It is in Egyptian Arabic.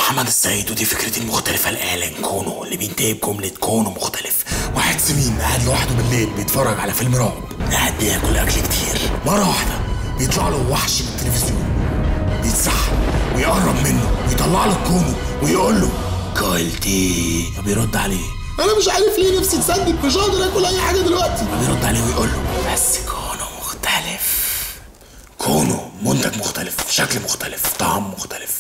محمد السيد ودي فكرتي المختلفة لآلان كونو اللي بينتهي بجملة كونو مختلف واحد سمين قاعد لوحده بالليل بيتفرج على فيلم رعب قاعد بياكل أكل كتير مرة واحدة بيطلع له وحش من التلفزيون بيتسحب ويقرب منه ويطلع له كونو ويقول له كلتي فبيرد عليه انا مش عارف ليه نفسي تسدد مش قادر اكل اي حاجه دلوقتي فبيرد عليه ويقول له بس كونو مختلف كونو منتج مختلف شكل مختلف طعم مختلف